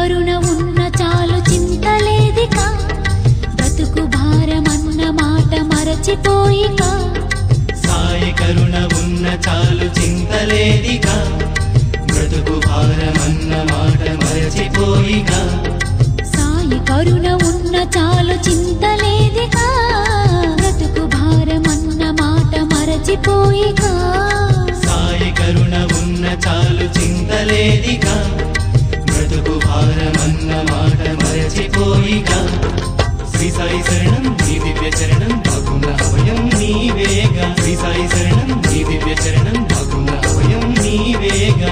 కరుణ ఉన్న చాలు చింతలేదిక బ్రతుకు భారమన్న మాట మరచిపోయిక సాయి కరుణ ఉన్న చాలు చింతలేదిక బ్రతుకు భారమన్న మాట మరచిపోయిక సాయి కరుణ ఉన్న చాలు చింతలేదిక బ్రతుకు భారమన్న మాట మరచిపోయిక సాయి కరుణ ఉన్న చాలు చింతలేదిక బ్రతుకు భారమన్న మాట మరచిపోయిక శ్రీ సాయి శరణం నీ దివ్య చరణం బాగున్న అభయం నీవేగా శ్రీ సాయి శరణం నీ దివ్య చరణం బాగున్న అభయం నీవేగా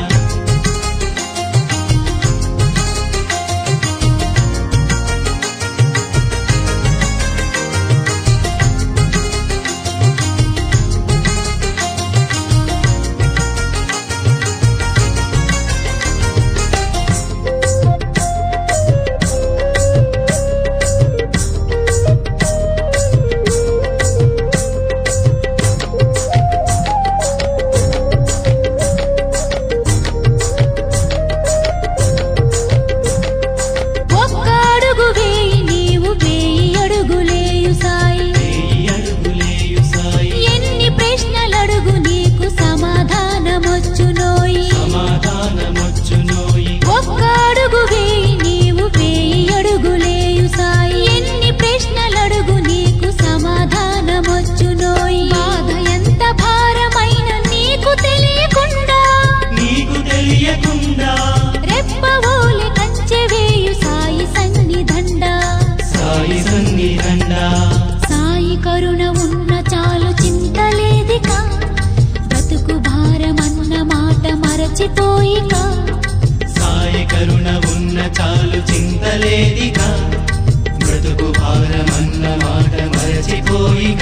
ఒక్క అడుగు వేయి నీవు వేయి అడుగులేయు సాయి వేయి అడుగులేయు సాయి ఎన్ని ప్రశ్నలడుగు నీకు సమాధానమొచ్చునోయి సమాధానమొచ్చునోయి ఒక్క అడుగు వేయి నీవు వేయి అడుగులేయు సాయి ఎన్ని ప్రశ్నలడుగు నీకు సమాధానమొచ్చునోయి బాధ ఎంత భారమైన నీకు తెలియకుండా నీకు తెలియకుండా రెప్పవోలె కంచె వేయు సాయి సన్నిధండా సాయి సన్నిధండా సాయి కరుణ ఉన్న చాలు చింతలేదిక బ్రతుకు భారమన్న మాట మరచిపోయిక సాయి కరుణ ఉన్న చాలు చింతలేదిక బ్రతుకు భారమన్న మాట మరచిపోయిక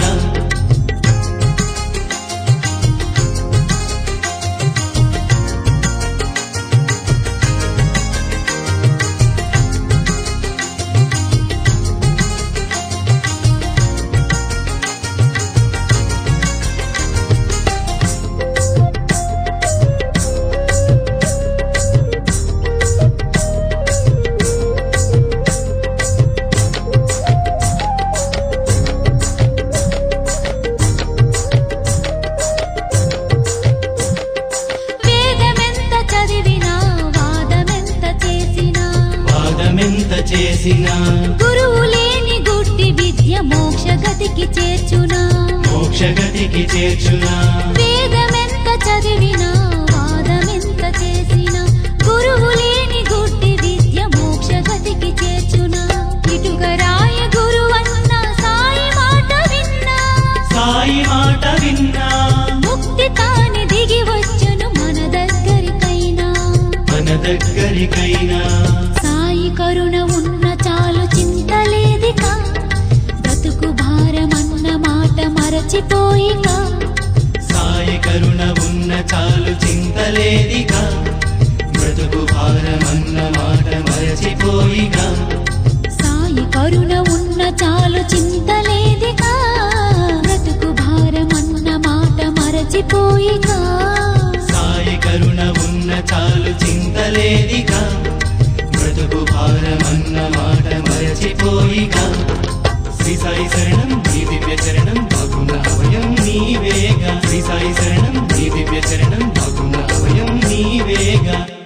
వేదమెంత చదివినా వాదమెంత చేసినా వాదమెంత చేసినా గురువు లేని గుడ్డి విద్య మోక్ష గతికి చేర్చునా మోక్షగతికి చేర్చునా వేదమెంత చదివినా వాదమెంత చేసినా గురువు లేని గుడ్డి విద్య మోక్ష గతికి చేర్చునా ఇటుక రాయ గురువన్న సాయి మాట విన్నా సాయి మాట విన్నా ముక్తి తాని దిగి వచ్చును మన దగ్గరికైనా మన దగ్గరికైనా సాయి కరుణ ఉన్న చాలు చింతలేదిక బ్రతుకు భారమన్న మాట మరచిపోయిక సాయి కరుణ ఉన్న చాలు చింతలేదిక బ్రతుకు భారమన్న మాట మరచిపోయిక సాయి కరుణ ఉన్న చాలు చింతలేదిక బ్రతుకు భారమన్న మాట మరచిపోయిక సాయి కరుణ ఉన్న చాలు చింతలేదిక బ్రతుకు భారమన్న మాట మరచిపోయిక శ్రీ సాయి శరణం నీ దివ్య చరణం బాగున్న అభయం నీవేగా శ్రీ సాయి శరణం నీ దివ్య చరణం బాగున్న అభయం నీవేగా